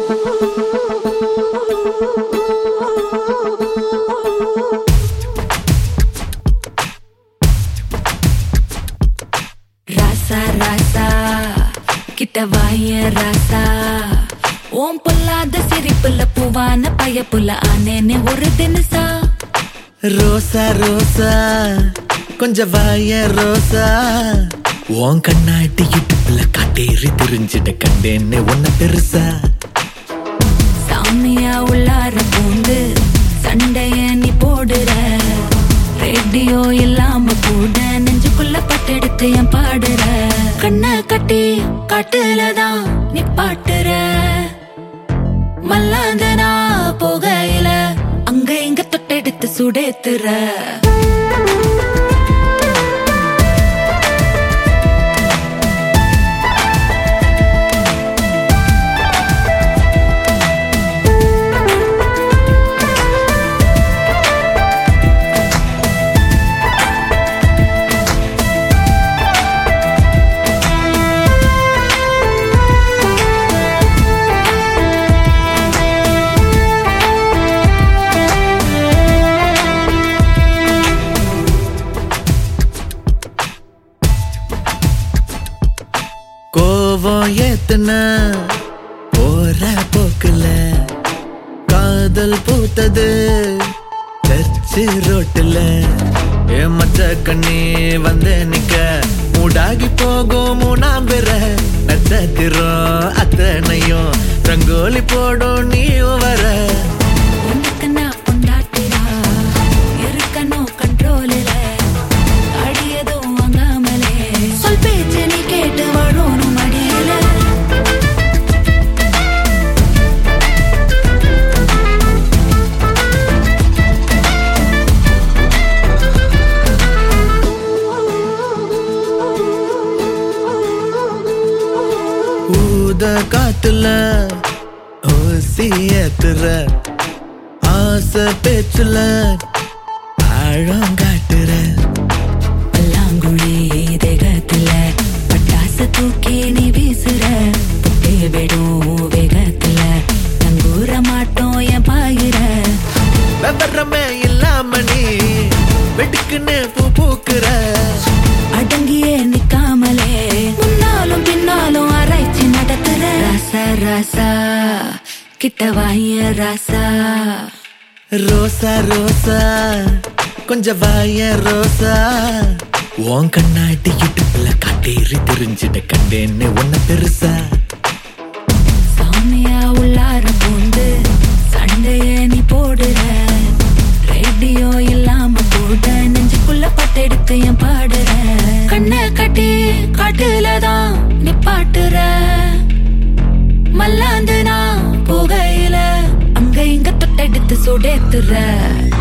ராசா ராசா கிட்ட வாய ராசா ஓம் பொல்லாத சிரிப்புல பூவான பயப்புல ஆனேனே ஒரு தினசா ரோசா ரோசா கொஞ்சம் வாய ரோசா உன் கண்ணாடி இடுப்புல காட்டேறி தெரிஞ்சிட கண்டேன்னு ஒன்ன பெருசா சாமியா உள்ளார பூந்து சண்டைய நீ போடுற ரேடியோ இல்லாம கூட நெஞ்சுக்குள்ள பட்டெடுத்து என் பாடுற கண்ணை கட்டி காட்டுலதான் நீ பாட்டுற மல்லாந்தனா போகையில அங்க இங்க தொட்டெடுத்து சுடேத்துற கோவம் ஏத்துன போற போக்குல காதல் பூத்தது சர்ச்சு ரோட்டுல என் மச்ச கண்ணி வந்து நிக்க மூடாகி போகும் மூணாம் பெற நட்சத்திரம் அத்தனையும் ரங்கோலி போடும் நீயும் வர உனக்கு நான் பொண்டாட்டிடா இருக்கணும் கண்ட்ரோலில் அடியதும் வாங்காமலே சொல் பேச்சு நீ கேட்டு வாழணும் மடியில ஊத காத்துல ஓசி ஏத்துற ஆசை பேச்சுல ஆழம் காட்டுற பல்லாங்குழி தேகத்துல பட்டாசு தூக்கி நீ வீசுற புட்டே விடும் வேகத்துல தங்கூர மாட்டோம் என் பாயிர விவரமே இல்லாம நீ வெடுக்குன்னு பூ பூக்குற அடங்கியே நிக்காமலே முன்னாலும் பின்னாலும் ஆராய்ச்சி நடத்துற ராசா ராசா கிட்ட வாய ராசா ரோசா ரோசா கொஞ்சம் வாய ரோசா உன் கண்ணாடி இடுப்புல காட்டேறி தெரிஞ்சிட கண்டேன்னு ஒன்ன பெருசா சாமியா உள்ளார பூந்து சண்டைய நீ போடுற ரேடியோ இல்லாம கூட நெஞ்சுக்குள்ள பட்டெடுத்து என் பாடுற கண்ணை கட்டி காட்டுலதான் நீ பாட்டுற மல்லாந்து நான் போகையில அங்க இங்க தொட்டெடுத்து சுடேத்துற